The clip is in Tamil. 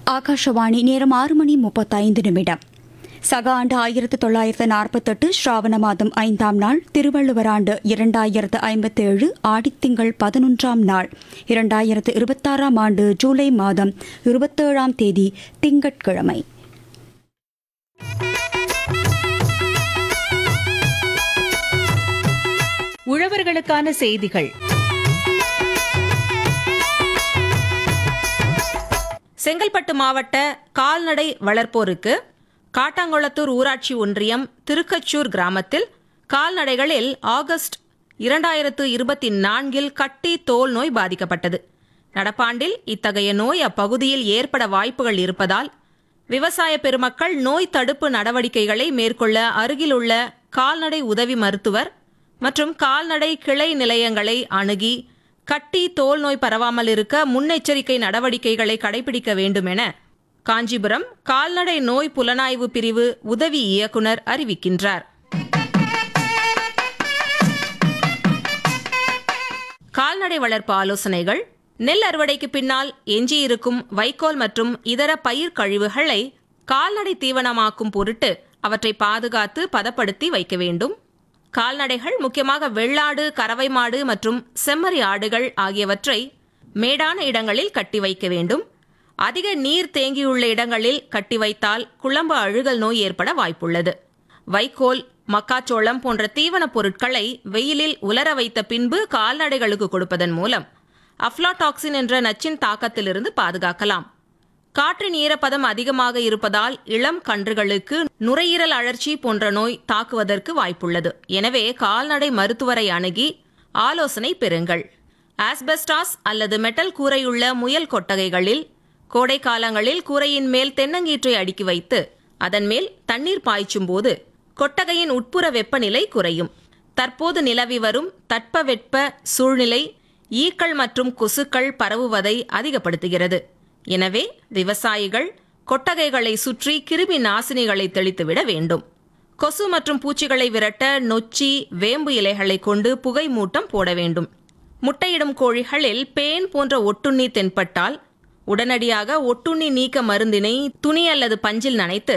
ஆகாஷவாணி நேரம் ஆறு மணி முப்பத்தைந்து நிமிடம் சக ஆண்டு ஆயிரத்து தொள்ளாயிரத்து நாற்பத்தெட்டு ஸ்ராவண மாதம் ஐந்தாம் நாள் திருவள்ளுவர் ஆண்டு இரண்டாயிரத்து ஐம்பத்தேழு ஆடித்திங்கள் பதினொன்றாம் நாள் இரண்டாயிரத்து இருபத்தாறாம் ஆண்டு ஜூலை மாதம் இருபத்தேழாம் தேதி திங்கட்கிழமை உழவர்களுக்கான செய்திகள் செங்கல்பட்டு மாவட்ட கால்நடை வளர்ப்போருக்கு காட்டாங்குளத்தூர் ஊராட்சி ஒன்றியம் திருக்கச்சூர் கிராமத்தில் கால்நடைகளில் ஆகஸ்ட் இரண்டாயிரத்து இருபத்தி நான்கில் கட்டி தோல் நோய் பாதிக்கப்பட்டது நடப்பாண்டில் இத்தகைய நோய் அப்பகுதியில் ஏற்பட வாய்ப்புகள் இருப்பதால் விவசாய பெருமக்கள் நோய் தடுப்பு நடவடிக்கைகளை மேற்கொள்ள அருகிலுள்ள கால்நடை உதவி மருத்துவர் மற்றும் கால்நடை கிளை நிலையங்களை அணுகி கட்டி தோல் நோய் பரவாமல் இருக்க முன்னெச்சரிக்கை நடவடிக்கைகளை கடைபிடிக்க வேண்டும் என காஞ்சிபுரம் கால்நடை நோய் புலனாய்வு பிரிவு உதவி இயக்குனர் அறிவிக்கின்றார் கால்நடை வளர்ப்பு ஆலோசனைகள் நெல் அறுவடைக்கு பின்னால் எஞ்சியிருக்கும் வைக்கோல் மற்றும் இதர பயிர் கழிவுகளை கால்நடை தீவனமாக்கும் பொருட்டு அவற்றை பாதுகாத்து பதப்படுத்தி வைக்க வேண்டும் கால்நடைகள் முக்கியமாக வெள்ளாடு கறவை மாடு மற்றும் செம்மறி ஆடுகள் ஆகியவற்றை மேடான இடங்களில் கட்டி வைக்க வேண்டும் அதிக நீர் தேங்கியுள்ள இடங்களில் கட்டி வைத்தால் குழம்பு அழுகல் நோய் ஏற்பட வாய்ப்புள்ளது வைக்கோல் மக்காச்சோளம் போன்ற தீவனப் பொருட்களை வெயிலில் உலர வைத்த பின்பு கால்நடைகளுக்கு கொடுப்பதன் மூலம் அஃப்லாடாக்சின் என்ற நச்சின் தாக்கத்திலிருந்து பாதுகாக்கலாம் காற்றின் ஈரப்பதம் அதிகமாக இருப்பதால் இளம் கன்றுகளுக்கு நுரையீரல் அழற்சி போன்ற நோய் தாக்குவதற்கு வாய்ப்புள்ளது எனவே கால்நடை மருத்துவரை அணுகி ஆலோசனை பெறுங்கள் ஆஸ்பெஸ்டாஸ் அல்லது மெட்டல் கூரையுள்ள முயல் கொட்டகைகளில் கோடை காலங்களில் கூரையின் மேல் தென்னங்கீற்றை அடுக்கி வைத்து அதன் மேல் தண்ணீர் பாய்ச்சும் போது கொட்டகையின் உட்புற வெப்பநிலை குறையும் தற்போது நிலவி வரும் தட்பவெட்ப சூழ்நிலை ஈக்கள் மற்றும் கொசுக்கள் பரவுவதை அதிகப்படுத்துகிறது எனவே விவசாயிகள் கொட்டகைகளை சுற்றி கிருமி நாசினிகளை தெளித்துவிட வேண்டும் கொசு மற்றும் பூச்சிகளை விரட்ட நொச்சி வேம்பு இலைகளை கொண்டு புகை மூட்டம் போட வேண்டும் முட்டையிடும் கோழிகளில் பேன் போன்ற ஒட்டுண்ணி தென்பட்டால் உடனடியாக ஒட்டுண்ணி நீக்க மருந்தினை துணி அல்லது பஞ்சில் நனைத்து